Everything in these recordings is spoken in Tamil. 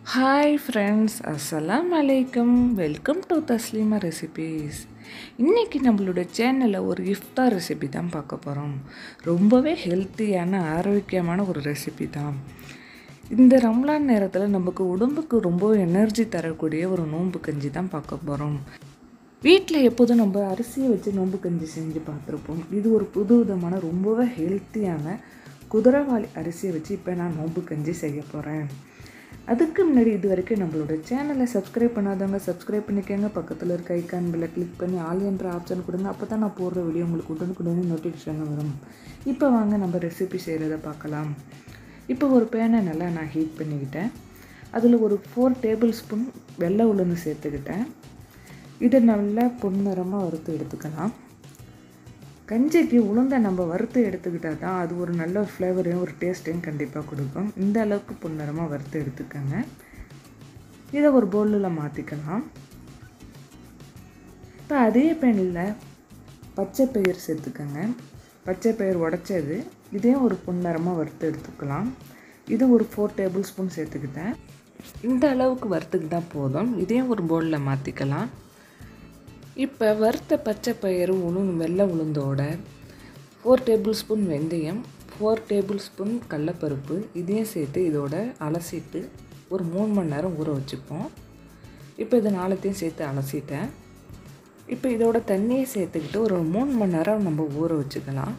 ஹாய் ஃப்ரெண்ட்ஸ் அஸ்ஸலாம் அலைக்கும் வெல்கம் டு தஸ்லீமா ரெசிபீஸ் இன்றைக்கி நம்மளோட சேனலில் ஒரு இஃப்தார் ரெசிபி தான் பார்க்க போகிறோம் ரொம்பவே ஹெல்த்தியான ஆரோக்கியமான ஒரு ரெசிபி தான் இந்த ரம்லான் நேரத்தில் நமக்கு உடம்புக்கு ரொம்ப எனர்ஜி தரக்கூடிய ஒரு நோன்பு கஞ்சி தான் பார்க்க போகிறோம் வீட்டில் எப்போதும் நம்ம அரிசியை வச்சு நோன்பு கஞ்சி செஞ்சு பார்த்துருப்போம் இது ஒரு புது விதமான ரொம்பவே ஹெல்த்தியான குதிரைவாளி அரிசியை வச்சு இப்போ நான் நோன்பு கஞ்சி செய்ய போகிறேன் அதுக்கு முன்னாடி இது வரைக்கும் நம்மளோட சேனலை சப்ஸ்கிரைப் பண்ணாதவங்க சப்ஸ்கிரைப் பண்ணிக்கோங்க பக்கத்தில் இருக்க ஐக்கான் பில்லை கிளிக் பண்ணி ஆல் என்ற ஆப்ஷன் கொடுங்க அப்போ தான் நான் போடுற வீடியோ உங்களுக்கு உடனுக்குடனே நோட்டிஃபிகேஷன் வரும் இப்போ வாங்க நம்ம ரெசிபி செய்கிறத பார்க்கலாம் இப்போ ஒரு பேனை நல்லா நான் ஹீட் பண்ணிக்கிட்டேன் அதில் ஒரு ஃபோர் டேபிள் ஸ்பூன் வெள்ளை உளுந்து சேர்த்துக்கிட்டேன் இதை நல்லா பொன்னிறமாக வறுத்து எடுத்துக்கலாம் கஞ்சிக்கு உளுந்தை நம்ம வறுத்து எடுத்துக்கிட்டால் தான் அது ஒரு நல்ல ஒரு ஃப்ளேவரையும் ஒரு டேஸ்ட்டையும் கண்டிப்பாக கொடுக்கும் இந்த அளவுக்கு பொன்னிறமாக வறுத்து எடுத்துக்கோங்க இதை ஒரு பவுலில் மாற்றிக்கலாம் இப்போ அதே பேனில் பச்சை பயிர் சேர்த்துக்கோங்க பச்சை பயிர் உடச்சது இதையும் ஒரு பொன்னிறமாக வறுத்து எடுத்துக்கலாம் இது ஒரு ஃபோர் டேபிள் ஸ்பூன் சேர்த்துக்கிட்டேன் இந்த அளவுக்கு வறுத்துக்கிட்டால் போதும் இதையும் ஒரு பவுலில் மாற்றிக்கலாம் இப்போ வறுத்த பச்சை பயிறு உளுந்து வெள்ளை உளுந்தோட ஃபோர் டேபிள் ஸ்பூன் வெந்தயம் ஃபோர் டேபிள் ஸ்பூன் கடலப்பருப்பு இதையும் சேர்த்து இதோட அலசிட்டு ஒரு மூணு மணி நேரம் ஊற வச்சுப்போம் இப்போ இதை நாளத்தையும் சேர்த்து அலசிட்டேன் இப்போ இதோட தண்ணியை சேர்த்துக்கிட்டு ஒரு மூணு மணி நேரம் நம்ம ஊற வச்சுக்கலாம்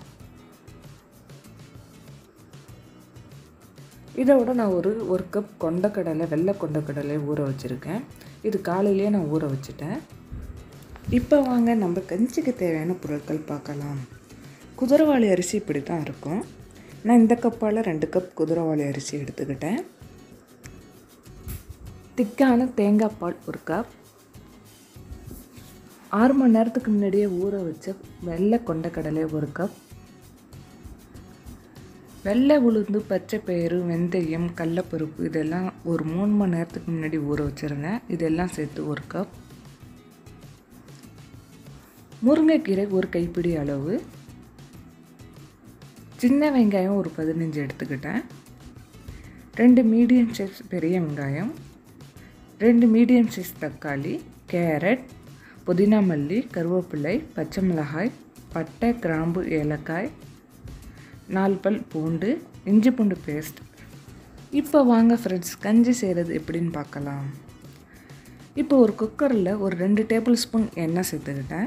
இதோட நான் ஒரு ஒரு கப் கொண்டக்கடலை வெள்ளை கொண்டக்கடலை ஊற வச்சுருக்கேன் இது காலையிலேயே நான் ஊற வச்சுட்டேன் இப்போ வாங்க நம்ம கஞ்சிக்கு தேவையான பொருட்கள் பார்க்கலாம் குதிரைவாளி அரிசி இப்படி தான் இருக்கும் நான் இந்த கப்பால் ரெண்டு கப் குதிரைவாளி அரிசி எடுத்துக்கிட்டேன் திக்கான தேங்காய் பால் ஒரு கப் ஆறு மணி நேரத்துக்கு முன்னாடியே ஊற வச்ச வெள்ளை கொண்டக்கடலை ஒரு கப் வெள்ளை உளுந்து பச்சை பயிறு வெந்தயம் கடலப்பருப்பு இதெல்லாம் ஒரு மூணு மணி நேரத்துக்கு முன்னாடி ஊற வச்சுருங்க இதெல்லாம் சேர்த்து ஒரு கப் முருங்கைக்கீரை ஒரு கைப்பிடி அளவு சின்ன வெங்காயம் ஒரு பதினஞ்சு எடுத்துக்கிட்டேன் ரெண்டு மீடியம் சைஸ் பெரிய வெங்காயம் ரெண்டு மீடியம் சைஸ் தக்காளி கேரட் புதினா மல்லி கருவேப்பிலை பச்சை மிளகாய் பட்டை கிராம்பு ஏலக்காய் நாலு பல் பூண்டு இஞ்சி பூண்டு பேஸ்ட் இப்போ வாங்க ஃப்ரெண்ட்ஸ் கஞ்சி செய்கிறது எப்படின்னு பார்க்கலாம் இப்போ ஒரு குக்கரில் ஒரு ரெண்டு டேபிள் ஸ்பூன் எண்ணெய் சேர்த்துக்கிட்டேன்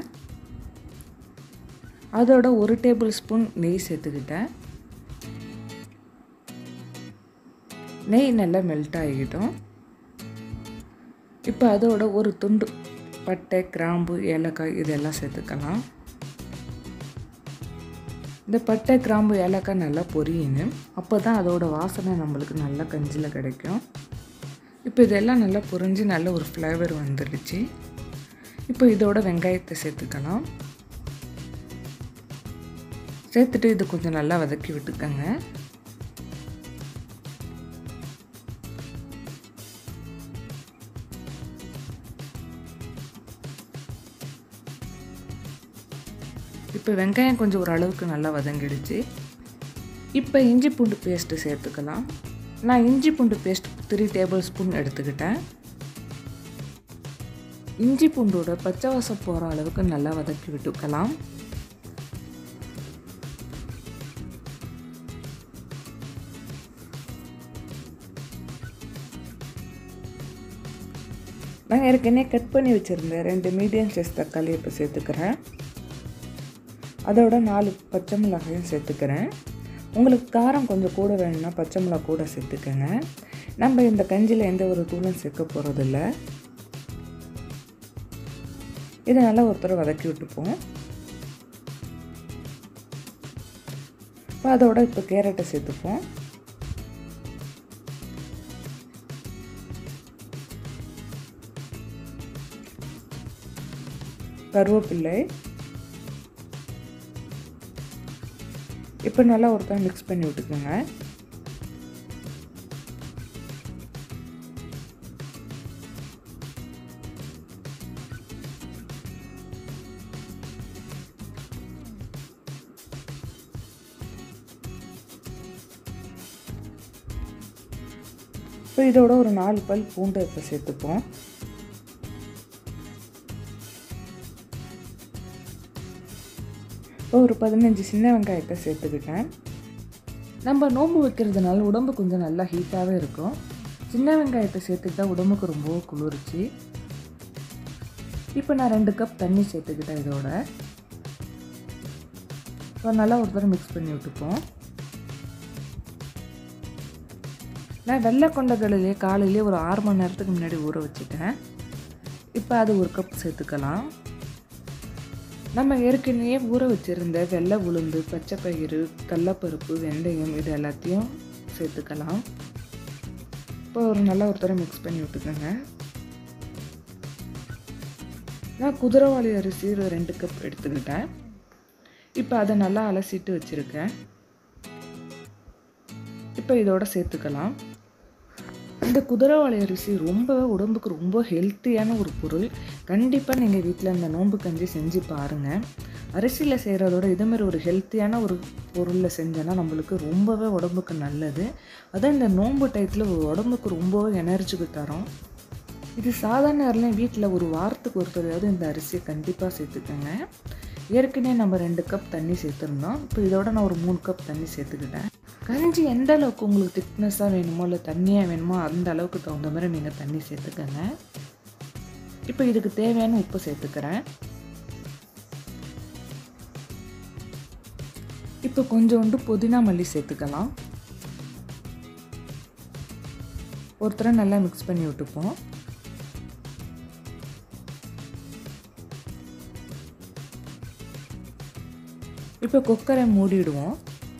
அதோட ஒரு டேபிள் ஸ்பூன் நெய் சேர்த்துக்கிட்டேன் நெய் நல்லா மெல்ட் ஆகிக்கிட்டோம் இப்போ அதோட ஒரு துண்டு பட்டை கிராம்பு ஏலக்காய் இதெல்லாம் சேர்த்துக்கலாம் இந்த பட்டை கிராம்பு ஏலக்காய் நல்லா பொரியணும் அப்போ தான் அதோட வாசனை நம்மளுக்கு நல்லா கஞ்சியில் கிடைக்கும் இப்போ இதெல்லாம் நல்லா பொரிஞ்சு நல்ல ஒரு ஃப்ளேவர் வந்துடுச்சு இப்போ இதோட வெங்காயத்தை சேர்த்துக்கலாம் சேர்த்துட்டு இது கொஞ்சம் நல்லா வதக்கி விட்டுக்கோங்க இப்போ வெங்காயம் கொஞ்சம் ஓரளவுக்கு நல்லா வதங்கிடுச்சு இப்போ இஞ்சி பூண்டு பேஸ்ட்டு சேர்த்துக்கலாம் நான் இஞ்சி பூண்டு பேஸ்ட் த்ரீ டேபிள் ஸ்பூன் எடுத்துக்கிட்டேன் இஞ்சி பூண்டோட பச்சை வாசம் போகிற அளவுக்கு நல்லா வதக்கி விட்டுக்கலாம் நான் ஏற்கனவே கட் பண்ணி வச்சுருந்தேன் ரெண்டு மீடியம் சைஸ் தக்காளி இப்போ சேர்த்துக்கிறேன் அதோட நாலு பச்சை மிளகாயும் சேர்த்துக்கிறேன் உங்களுக்கு காரம் கொஞ்சம் கூட வேணும்னா பச்சை மிளகா கூட சேர்த்துக்கோங்க நம்ம இந்த கஞ்சியில் எந்த ஒரு தூளும் சேர்க்க போகிறதில்ல இதை நல்லா ஒருத்தர் வதக்கி விட்டுப்போம் இப்போ அதோட இப்போ கேரட்டை சேர்த்துப்போம் கருவேப்பிள்ளை இப்போ நல்லா ஒருத்தர் மிக்ஸ் பண்ணி விட்டுக்கோங்க இப்போ இதோட ஒரு நாலு பல் பூண்டை இப்போ சேர்த்துப்போம் இப்போ ஒரு பதினஞ்சு சின்ன வெங்காயத்தை சேர்த்துக்கிட்டேன் நம்ம நோன்பு வைக்கிறதுனால உடம்பு கொஞ்சம் நல்லா ஹீட்டாகவே இருக்கும் சின்ன வெங்காயத்தை சேர்த்துக்கிட்டா உடம்புக்கு ரொம்ப குளிர்ச்சி இப்போ நான் ரெண்டு கப் தண்ணி சேர்த்துக்கிட்டேன் இதோட இப்போ நல்லா ஒரு தடவை மிக்ஸ் பண்ணி விட்டுப்போம் நான் வெள்ளை கொண்டக்கடலையே காலையிலே ஒரு ஆறு மணி நேரத்துக்கு முன்னாடி ஊற வச்சுட்டேன் இப்போ அது ஒரு கப் சேர்த்துக்கலாம் நம்ம ஏற்கனவே ஊற வச்சுருந்த வெள்ளை உளுந்து பச்சை பயிறு கடலப்பருப்பு வெந்தயம் இது எல்லாத்தையும் சேர்த்துக்கலாம் இப்போ ஒரு நல்லா ஒரு தடவை மிக்ஸ் பண்ணி விட்டுக்கோங்க நான் குதிரைவாளி அரிசி ஒரு ரெண்டு கப் எடுத்துக்கிட்டேன் இப்போ அதை நல்லா அலசிட்டு வச்சுருக்கேன் இப்போ இதோட சேர்த்துக்கலாம் இந்த குதிரைவாளி அரிசி ரொம்ப உடம்புக்கு ரொம்ப ஹெல்த்தியான ஒரு பொருள் கண்டிப்பாக நீங்கள் வீட்டில் இந்த நோன்பு கஞ்சி செஞ்சு பாருங்கள் அரிசியில் செய்கிறதோட இதேமாதிரி ஒரு ஹெல்த்தியான ஒரு பொருளில் செஞ்சோன்னா நம்மளுக்கு ரொம்பவே உடம்புக்கு நல்லது அதான் இந்த நோன்பு டயத்தில் உடம்புக்கு ரொம்பவே எனர்ஜிக்கு தரும் இது சாதாரண நேரம் வீட்டில் ஒரு வாரத்துக்கு ஒரு தடவையாவது இந்த அரிசியை கண்டிப்பாக சேர்த்துக்கோங்க ஏற்கனவே நம்ம ரெண்டு கப் தண்ணி சேர்த்துருந்தோம் இப்போ இதோட நான் ஒரு மூணு கப் தண்ணி சேர்த்துக்கிட்டேன் கஞ்சி எந்த அளவுக்கு உங்களுக்கு திக்னஸாக வேணுமோ இல்லை தண்ணியாக வேணுமோ அந்த அளவுக்கு தகுந்த மாதிரி நீங்கள் தண்ணி சேர்த்துக்கோங்க இப்போ இதுக்கு தேவையான உப்பு சேர்த்துக்கிறேன் இப்போ கொஞ்சோண்டு புதினா மல்லி சேர்த்துக்கலாம் ஒருத்தரை நல்லா மிக்ஸ் பண்ணி விட்டுப்போம் இப்போ குக்கரை மூடிடுவோம்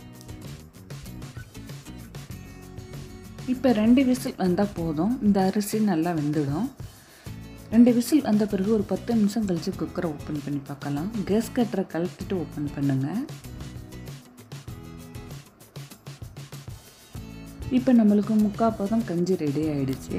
இப்போ ரெண்டு விசில் வந்தால் போதும் இந்த அரிசி நல்லா வெந்துடும் ரெண்டு விசில் வந்த பிறகு ஒரு பத்து நிமிஷம் கழித்து குக்கரை ஓப்பன் பண்ணி பார்க்கலாம் கேஸ் கட்டரை கலத்திட்டு ஓப்பன் பண்ணுங்கள் இப்போ நம்மளுக்கு முக்கால் பதம் கஞ்சி ரெடி ஆயிடுச்சு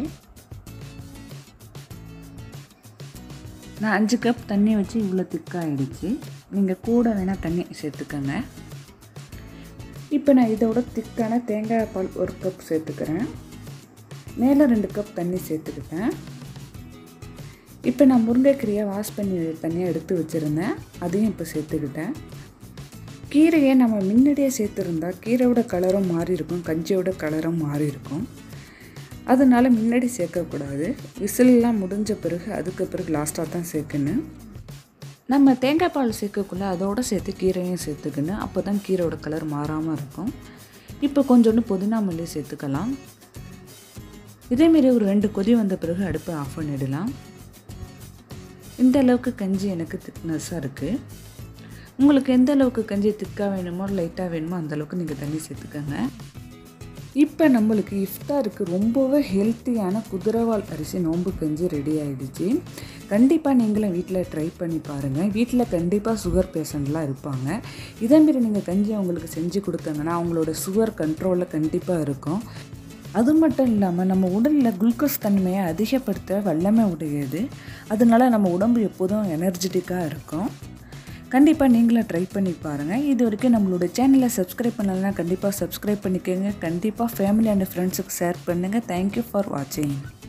நான் அஞ்சு கப் தண்ணி வச்சு இவ்வளோ திக்காகிடுச்சு நீங்கள் கூட வேணால் தண்ணி சேர்த்துக்கோங்க இப்போ நான் இதோட திக்கான தேங்காய் பால் ஒரு கப் சேர்த்துக்கிறேன் மேலே ரெண்டு கப் தண்ணி சேர்த்துக்கிட்டேன் இப்போ நான் முருங்கைக்கீரையை வாஷ் பண்ணி தனியாக எடுத்து வச்சுருந்தேன் அதையும் இப்போ சேர்த்துக்கிட்டேன் கீரையை நம்ம முன்னாடியே சேர்த்துருந்தா கீரையோட கலரும் மாறி இருக்கும் கஞ்சியோட கலரும் மாறி இருக்கும் அதனால் முன்னாடி சேர்க்கக்கூடாது விசிலெலாம் முடிஞ்ச பிறகு அதுக்கு பிறகு லாஸ்ட்டாக தான் சேர்க்கணும் நம்ம தேங்காய் பால் சேர்க்கக்குள்ள அதோடு சேர்த்து கீரையும் சேர்த்துக்கணும் அப்போ தான் கீரையோட கலர் மாறாமல் இருக்கும் இப்போ கொஞ்சோண்டு புதினா மல்லி சேர்த்துக்கலாம் இதேமாரி ஒரு ரெண்டு கொதி வந்த பிறகு அடுப்பை ஆஃப் பண்ணிடலாம் இந்த அளவுக்கு கஞ்சி எனக்கு திக்னஸாக இருக்குது உங்களுக்கு எந்த அளவுக்கு கஞ்சி திக்காக வேணுமோ லைட்டாக வேணுமோ அந்த அளவுக்கு நீங்கள் தண்ணி சேர்த்துக்கோங்க இப்போ நம்மளுக்கு இஃப்தாருக்கு ரொம்பவே ஹெல்த்தியான குதிரவால் அரிசி நோம்பு கஞ்சி ரெடி ஆகிடுச்சு கண்டிப்பாக நீங்களும் வீட்டில் ட்ரை பண்ணி பாருங்கள் வீட்டில் கண்டிப்பாக சுகர் பேஷண்ட்லாம் இருப்பாங்க இதேமாரி நீங்கள் கஞ்சி அவங்களுக்கு செஞ்சு கொடுத்தாங்கன்னா அவங்களோட சுகர் கண்ட்ரோலில் கண்டிப்பாக இருக்கும் அது மட்டும் இல்லாமல் நம்ம உடலில் குளுக்கோஸ் தன்மையை அதிகப்படுத்த வல்லமை உடையது அதனால நம்ம உடம்பு எப்போதும் எனர்ஜெட்டிக்காக இருக்கும் கண்டிப்பாக நீங்களும் ட்ரை பண்ணி பாருங்கள் இது வரைக்கும் நம்மளோட சேனலை சப்ஸ்கிரைப் பண்ணலைன்னா கண்டிப்பாக சப்ஸ்கிரைப் பண்ணிக்கோங்க கண்டிப்பாக ஃபேமிலி அண்ட் ஃப்ரெண்ட்ஸுக்கு ஷேர் பண்ணுங்கள் தேங்க்யூ ஃபார் வாட்சிங்